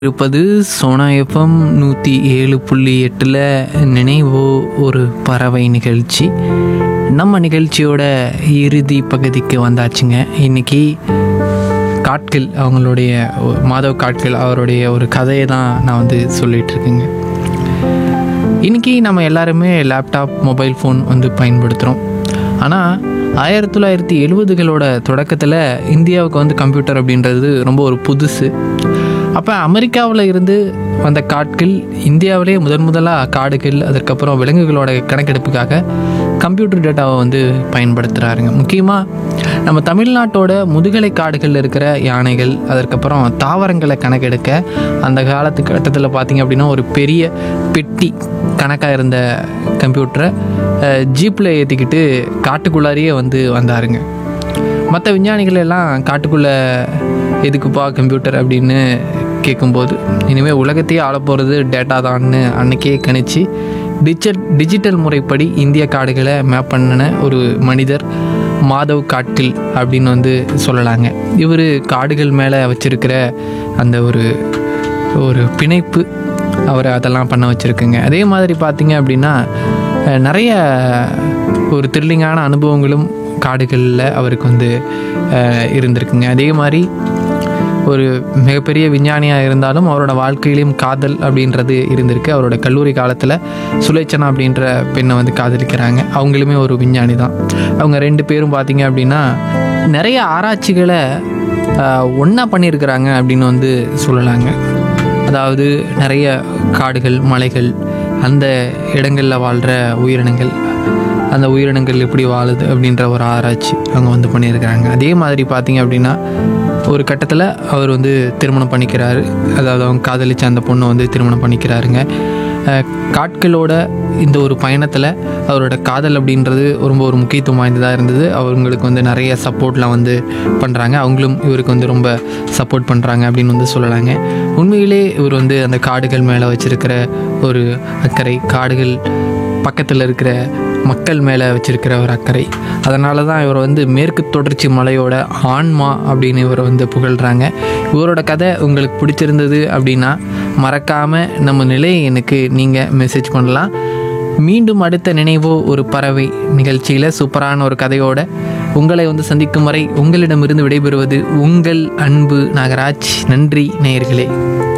இருப்பது சோனா எஃப்எம் நூற்றி ஏழு புள்ளி எட்டில் நினைவோ ஒரு பறவை நிகழ்ச்சி நம்ம நிகழ்ச்சியோட இறுதி பகுதிக்கு வந்தாச்சுங்க இன்னைக்கு காட்கில் அவங்களுடைய ஒ- மாதவ் காட்கில் அவருடைய ஒரு கதையை தான் நான் வந்து சொல்லிட்டு இருக்கேங்க இன்னைக்கு நம்ம எல்லாருமே லேப்டாப் மொபைல் ஃபோன் வந்து பயன்படுத்துகிறோம் ஆனால் ஆயிரத்தி தொள்ளாயிரத்தி எழுபதுகளோட தொடக்கத்தில் இந்தியாவுக்கு வந்து கம்ப்யூட்டர் அப்படின்றது ரொம்ப ஒரு புதுசு அப்போ அமெரிக்காவில் இருந்து வந்த காட்கள் இந்தியாவிலே முதன் முதலாக காடுகள் அதற்கப்புறம் விலங்குகளோட கணக்கெடுப்புக்காக கம்ப்யூட்டர் டேட்டாவை வந்து பயன்படுத்துகிறாருங்க முக்கியமாக நம்ம தமிழ்நாட்டோட முதுகலை காடுகளில் இருக்கிற யானைகள் அதற்கப்புறம் தாவரங்களை கணக்கெடுக்க அந்த காலத்து கட்டத்தில் பார்த்தீங்க அப்படின்னா ஒரு பெரிய பெட்டி கணக்காக இருந்த கம்ப்யூட்டரை ஜீப்பில் ஏற்றிக்கிட்டு காட்டுக்குள்ளாரியே வந்து வந்தாருங்க மற்ற விஞ்ஞானிகள் எல்லாம் காட்டுக்குள்ளே எதுக்குப்பா கம்ப்யூட்டர் அப்படின்னு கேட்கும்போது இனிமேல் உலகத்தையே ஆள போகிறது டேட்டா தான்னு அன்னைக்கே கணிச்சு டிஜிட்டல் டிஜிட்டல் முறைப்படி இந்திய காடுகளை மேப் பண்ணின ஒரு மனிதர் மாதவ் காட்டில் அப்படின்னு வந்து சொல்லலாங்க இவர் காடுகள் மேலே வச்சிருக்கிற அந்த ஒரு ஒரு பிணைப்பு அவரை அதெல்லாம் பண்ண வச்சுருக்குங்க அதே மாதிரி பார்த்தீங்க அப்படின்னா அஹ், நிறைய ஒரு த்ரில்லிங்கான அனுபவங்களும் காடுகளில் அவருக்கு வந்து அஹ், இருந்திருக்குங்க அதே மாதிரி ஒரு மிகப்பெரிய விஞ்ஞானியாக இருந்தாலும் அவரோட வாழ்க்கையிலையும் காதல் அப்படின்றது இருந்திருக்கு அவரோட கல்லூரி காலத்தில் சுலேச்சனா அப்படின்ற பெண்ணை வந்து காதலிக்கிறாங்க அவங்களுமே ஒரு விஞ்ஞானி தான் அவங்க ரெண்டு பேரும் பார்த்தீங்க அப்படின்னா நிறைய ஆராய்ச்சிகளை ஒன்றா பண்ணியிருக்கிறாங்க அப்படின்னு வந்து சொல்லலாங்க அதாவது நிறைய காடுகள் மலைகள் அந்த இடங்களில் வாழ்கிற உயிரினங்கள் அந்த உயிரினங்கள் எப்படி வாழுது அப்படின்ற ஒரு ஆராய்ச்சி அவங்க வந்து பண்ணியிருக்கிறாங்க அதே மாதிரி பார்த்தீங்க அப்படின்னா ஒரு கட்டத்தில் அவர் வந்து திருமணம் பண்ணிக்கிறாரு அதாவது அவங்க காதலிச்ச அந்த பொண்ணை வந்து திருமணம் பண்ணிக்கிறாருங்க அஹ், காட்களோட இந்த ஒரு பயணத்தில் அவரோட காதல் அப்படின்றது ரொம்ப ஒரு முக்கியத்துவம் வாய்ந்ததாக இருந்தது அவங்களுக்கு வந்து நிறைய சப்போர்ட்லாம் வந்து பண்ணுறாங்க அவங்களும் இவருக்கு வந்து ரொம்ப சப்போர்ட் பண்ணுறாங்க அப்படின்னு வந்து சொல்லலாங்க உண்மையிலே இவர் வந்து அந்த காடுகள் மேலே வச்சிருக்கிற ஒரு அக்கறை காடுகள் பக்கத்தில் இருக்கிற மக்கள் மேலே வச்சிருக்கிற ஒரு அக்கறை அதனால தான் இவர் வந்து மேற்கு தொடர்ச்சி மலையோட ஆன்மா அப்படின்னு இவரை வந்து புகழ்கிறாங்க இவரோட கதை உங்களுக்கு பிடிச்சிருந்தது அப்படின்னா மறக்காமல் நம்ம நிலை எனக்கு நீங்கள் மெசேஜ் பண்ணலாம் மீண்டும் அடுத்த நினைவோ ஒரு பறவை நிகழ்ச்சியில் சூப்பரான ஒரு கதையோட உங்களை வந்து சந்திக்கும் வரை உங்களிடமிருந்து விடைபெறுவது உங்கள் அன்பு நாகராஜ் நன்றி நேயர்களே